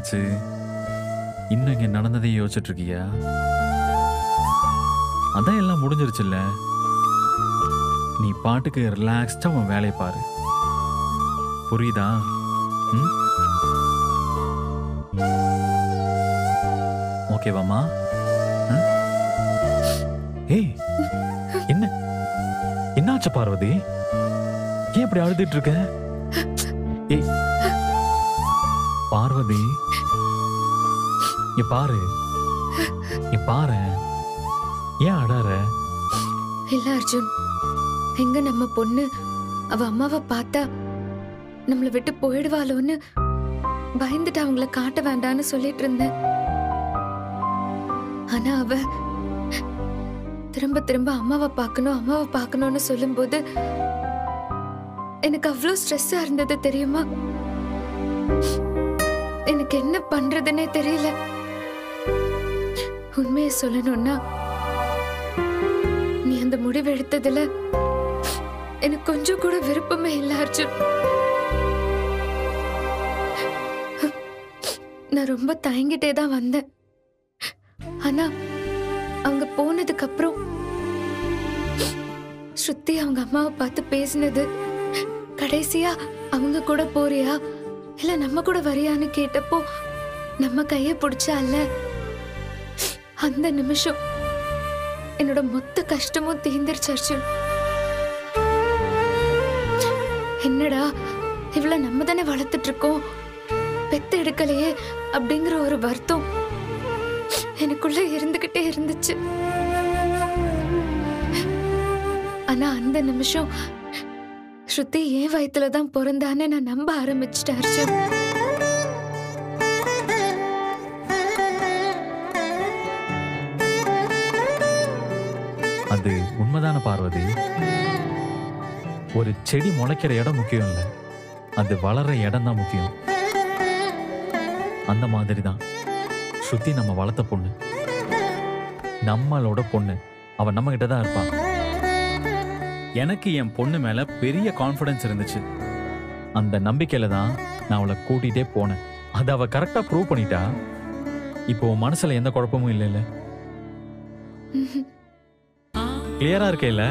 என்னாச்சு இன்னும் இங்க நடந்ததே யோசிச்சுட்டு இருக்கியா அதான் எல்லாம் முடிஞ்சிருச்சுல்ல நீ பாட்டுக்கு ரிலாக்ஸ்டா உன் வேலையை பாரு புரியுதா ம் ஓகேவாம்மா ம்? ஏய் என்ன என்னாச்சு பார்வதி ஏன் இப்படி அழுதுட்டு இருக்க ஏய் பார்வதி இங்க பாரு இங்க பாரு ஏன் அழற இல்ல அர்ஜுன் எங்க நம்ம பொண்ணு அவ அம்மாவை பார்த்தா நம்மளை விட்டு போயிடுவாளோன்னு பயந்துட்டு அவங்கள காட்ட வேண்டாம்னு சொல்லிட்டு இருந்தேன் ஆனா அவ திரும்ப திரும்ப அம்மாவை பார்க்கணும் அம்மாவை பார்க்கணும்னு சொல்லும்போது எனக்கு அவ்வளோ ஸ்ட்ரெஸ்ஸா இருந்தது தெரியுமா எனக்கு என்ன பண்றதுன்னே தெரியல உண்மையை சொல்லணும்னா நீ அந்த முடிவு எடுத்ததுல எனக்கு கொஞ்சம் கூட விருப்பமே இல்ல அர்ஜுன் நான் ரொம்ப தயங்கிட்டே தான் வந்தேன் ஆனா அவங்க போனதுக்கு அப்புறம் ஸ்ருதி அவங்க அம்மாவை பார்த்து பேசினது கடைசியா அவங்க கூட போறியா இல்ல நம்ம கூட வரியான்னு கேட்டப்போ நம்ம கைய பிடிச்சால அந்த நிமிஷம் என்னோட மொத்த கஷ்டமும் தீர்ந்துருச்சு அர்ஜுன் என்னடா இவ்வளவு நம்ம தானே வளர்த்துட்டு இருக்கோம் பெத்து எடுக்கலையே அப்படிங்கிற ஒரு வருத்தம் எனக்குள்ள இருந்துகிட்டே இருந்துச்சு ஆனா அந்த நிமிஷம் ஸ்ருதி என் வயித்துல தான் பிறந்தான்னு நான் நம்ப ஆரம்பிச்சிட்டேன் அர்ஜுன் அது உண்மைதான பார்வதி ஒரு செடி முளைக்கிற இடம் முக்கியம் இல்லை அது வளர்ற இடம் தான் முக்கியம் அந்த மாதிரி தான் ஸ்ருதி நம்ம வளர்த்த பொண்ணு நம்மளோட பொண்ணு அவ நம்ம கிட்ட தான் இருப்பா எனக்கு என் பொண்ணு மேல பெரிய கான்ஃபிடன்ஸ் இருந்துச்சு அந்த நம்பிக்கையில தான் நான் அவளை கூட்டிகிட்டே போனேன் அதை அவ கரெக்டா ப்ரூவ் பண்ணிட்டா இப்போ உன் மனசுல எந்த குழப்பமும் இல்லை இல்லை கிளியரா இருக்கேல்ல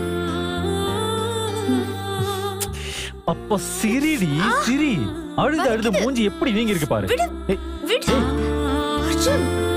அப்ப சிரிடி சிரி அழுது அழுது மூஞ்சி எப்படி வீங்கி இருக்கு பாரு ஏய், விடு அர்ஜுன்